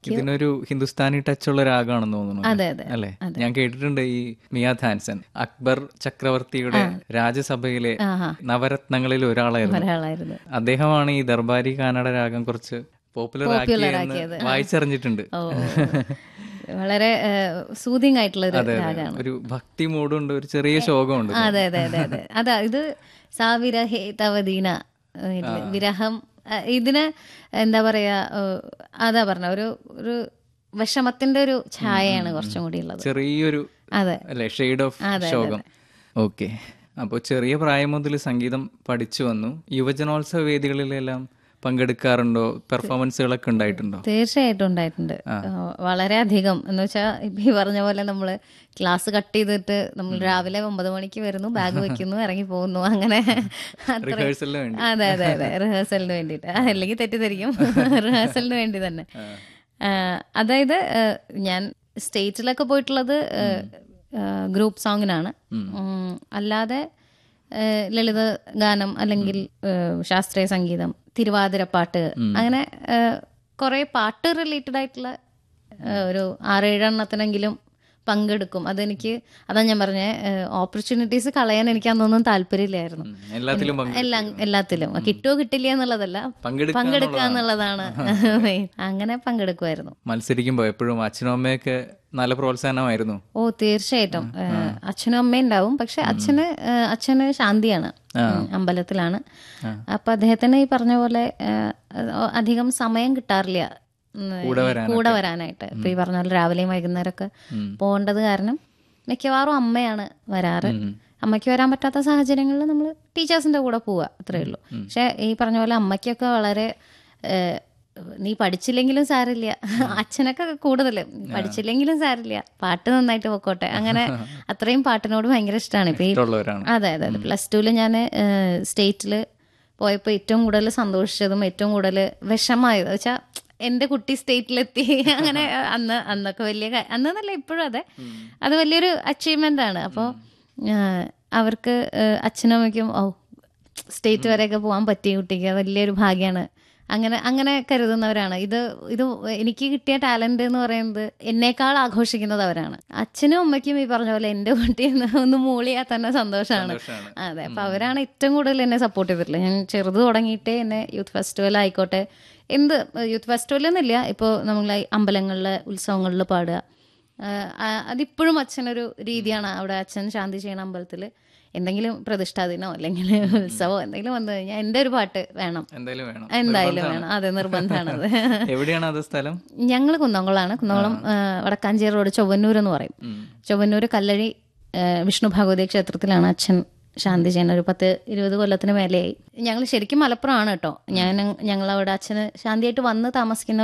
ഇതിനൊരു ഹിന്ദുസ്ഥാനി ടച്ച് ഉള്ള രാഗമാണെന്ന് തോന്നുന്നു അതെ അതെ അല്ലെ ഞാൻ കേട്ടിട്ടുണ്ട് ഈ മിയ ഥാൻസൺ അക്ബർ ചക്രവർത്തിയുടെ രാജസഭയിലെ ആഹാ. നവരത്നങ്ങളിൽ ഒരാളായിരുന്നു ഒരാളായിരുന്നു അദ്ദേഹമാണ് ഈ ദർബാരി കാനഡ രാഗം കുറച്ച് പോപ്പുലർ ആക്കിയെന്ന് വായിച്ചറിഞ്ഞിട്ടുണ്ട് ഓ വളരെ സൂതിങ് ആയിട്ടുള്ള ഒരു രാഗമാണ് ഒരു ഭക്തി മൂടുണ്ട് ഒരു ചെറിയ ശോകമുണ്ട് അതെ അതെ അതെ അതെ അതാ ഇത് സാവിരഹേ തവദീന ഇല്ല, വിരഹം ആ, ഇതിന് എന്താ പറയാ ഏ, അതാ പറഞ്ഞ ഒരു ഒരു വിഷമത്തിന്റെ ഒരു ഛായയാണ് കുറച്ചും കൂടി ഉള്ളത് ചെറിയൊരു അതെ അല്ലെ ഷെയ്ഡ് ഓഫ് ശോകം ഓക്കെ അപ്പോൾ ചെറിയ പ്രായം മുതൽ സംഗീതം പഠിച്ചു വന്നു യുവജനോത്സവ വേദികളിലെല്ലാം പങ്കെടുക്കാറുണ്ടോ പെർഫോമൻസുകളൊക്കെ ഉണ്ടായിട്ടുണ്ടോ തീർച്ചയായിട്ടും ഉണ്ടായിട്ടുണ്ട് വളരെ അധികം എന്ന് വെച്ചാൽ ഇപ്പൊ ഈ പറഞ്ഞ പോലെ നമ്മൾ ക്ലാസ് കട്ട് ചെയ്തിട്ട് നമ്മൾ രാവിലെ ഒമ്പത് മണിക്ക് വരുന്നു ബാഗ് വെക്കുന്നു ഇറങ്ങി പോകുന്നു അങ്ങനെ അത്ര റിഹേഴ്സലിന് വേണ്ടി അതെ അതെ അതെ റിഹേഴ്സലിന് വേണ്ടിയിട്ട് ആ, അല്ലെങ്കിൽ തെറ്റിദ്ധരിക്കും റിഹേഴ്സലിന് വേണ്ടി തന്നെ ആ, അതായത് ആ, ഞാൻ സ്റ്റേറ്റിലൊക്കെ പോയിട്ടുള്ളത് ഗ്രൂപ്പ് സോങ്ങിനാണ് ഉം, അല്ലാതെ ആ, ലളിത ഗാനം അല്ലെങ്കിൽ ആ, ശാസ്ത്രീയ സംഗീതം തിരുവാതിരപ്പാട്ട് അങ്ങനെ കുറെ പാട്ട് റിലേറ്റഡ് ആയിട്ടുള്ള ആ, ഒരു ആറേഴെണ്ണത്തിനെങ്കിലും പങ്കെടുക്കും അതെനിക്ക് അതാ ഞാൻ പറഞ്ഞ ഓപ്പർച്യൂണിറ്റീസ് കളയാൻ എനിക്ക് അന്നൊന്നും താല്പര്യമില്ലായിരുന്നു ഉം, എല്ലാത്തിലും പങ്കെ- എല്ലാം എല്ലാത്തിലും കിട്ടുമോ കിട്ടില്ല എന്നുള്ളതല്ല പങ്കെടുക്കുക പങ്കെടുക്കുക എന്നുള്ളതാണ് അങ്ങനെ പങ്കെടുക്കുമായിരുന്നു മത്സരിക്കുമ്പോൾ എപ്പോഴും അച്ഛനും അമ്മയൊക്കെ നല്ല പ്രോത്സാഹനമായിരുന്നു ഓ തീർച്ചയായിട്ടും ഏഹ്, അച്ഛനും അമ്മയും ഉണ്ടാവും പക്ഷെ അച്ഛന് ഏഹ്, അച്ഛന് ശാന്തിയാണ് ഉം, അമ്പലത്തിലാണ് അപ്പൊ അദ്ദേഹത്തിന് ഈ പറഞ്ഞ പോലെ ഏഹ്, അധികം സമയം കിട്ടാറില്ല ഉം, കൂടെ വരാനായിട്ട് ഇപ്പൊ ഈ പറഞ്ഞ പോലെ രാവിലെയും വൈകുന്നേരമൊക്കെ പോകേണ്ടത് കാരണം മിക്കവാറും അമ്മയാണ് വരാറ് അമ്മയ്ക്ക് വരാൻ പറ്റാത്ത സാഹചര്യങ്ങളിൽ നമ്മൾ ടീച്ചേഴ്സിന്റെ കൂടെ പോവുക അത്രേ ഉള്ളൂ പക്ഷെ ഈ പറഞ്ഞ പോലെ അമ്മയ്ക്കൊക്കെ വളരെ ഏഹ്, നീ പഠിച്ചില്ലെങ്കിലും സാരില്ല അച്ഛനൊക്കെ കൂടുതൽ പഠിച്ചില്ലെങ്കിലും സാരില്ല പാട്ട് നന്നായിട്ട് പൊക്കോട്ടെ അങ്ങനെ അത്രയും പാട്ടിനോട് ഭയങ്കര ഇഷ്ടമാണ് ഇപ്പൊ ഈ ഇഷ്ടമുള്ളവരാണ് അതെ അതെ അതെ പ്ലസ് ടുവിൽ ഞാൻ സ്റ്റേറ്റിൽ പോയപ്പോൾ ഏറ്റവും കൂടുതൽ സന്തോഷിച്ചതും ഏറ്റവും കൂടുതൽ വിഷമായത് വെച്ചാൽ എൻ്റെ കുട്ടി സ്റ്റേറ്റിലെത്തി അങ്ങനെ അന്ന് അന്നൊക്കെ വലിയ കാ- അന്നെന്നല്ല ഇപ്പോഴും അതെ അത് വലിയൊരു അച്ചീവ്മെൻ്റ് ആണ് അപ്പോൾ അവർക്ക് ഏഹ്, അച്ഛനും അമ്മയ്ക്കും ഓ സ്റ്റേറ്റ് വരെയൊക്കെ പോകാൻ പറ്റിയ കുട്ടിക്ക് വലിയൊരു ഭാഗ്യമാണ് അങ്ങനെ അങ്ങനെ കരുതുന്നവരാണ് ഇത് ഇത് എനിക്ക് കിട്ടിയ ടാലന്റ് എന്ന് പറയുന്നത് എന്നേക്കാൾ ആഘോഷിക്കുന്നത് അവരാണ് അച്ഛനും അമ്മയ്ക്കും ഈ പറഞ്ഞ പോലെ എൻ്റെ കുട്ടി ഒന്ന് ഒന്ന് മൂളിയാൽ തന്നെ സന്തോഷമാണ് അതെ അപ്പൊ അവരാണ് ഏറ്റവും കൂടുതൽ എന്നെ സപ്പോർട്ട് ചെയ്തിട്ടുള്ളത് ഞാൻ ചെറുത് തുടങ്ങിയിട്ടേ എന്നെ യൂത്ത് ഫെസ്റ്റിവൽ ആയിക്കോട്ടെ എന്ത് യൂത്ത് ഫെസ്റ്റിവൽ എന്നില്ല ഇപ്പോൾ നമ്മൾ അമ്പലങ്ങളിൽ ഉത്സവങ്ങളിൽ പാടുക ആഹ് ആ- അതിപ്പോഴും അച്ഛനൊരു രീതിയാണ് അവിടെ അച്ഛൻ ശാന്തി ചെയ്യണ അമ്പലത്തിൽ എന്തെങ്കിലും പ്രതിഷ്ഠാദിനോ അല്ലെങ്കിൽ ഉത്സവമോ എന്തെങ്കിലും വന്നു കഴിഞ്ഞാൽ എൻ്റെ ഒരു പാട്ട് വേണം എന്തായാലും വേണം എന്തായാലും വേണം അതെ നിർബന്ധമാണത് എവിടെയാണ് അത് സ്ഥലം ഞങ്ങൾ കുന്നംകുളമാണ് കുന്നംകുളം ആ, വടക്കാഞ്ചേരി റോഡ് ചൊവ്വന്നൂർ എന്ന് പറയും ചൊവ്വന്നൂർ കല്ലഴി ആ, വിഷ്ണു ഭഗവതി ക്ഷേത്രത്തിലാണ് അച്ഛൻ ശാന്തി ചെയ്യുന്നത് ഒരു പത്ത് ഇരുപത് കൊല്ലത്തിന് മേലെയായി ഞങ്ങൾ ശരിക്കും മലപ്പുറമാണ് കേട്ടോ ഞാൻ ഞങ്ങൾ അവിടെ അച്ഛന് ശാന്തിയായിട്ട് വന്ന് താമസിക്കുന്ന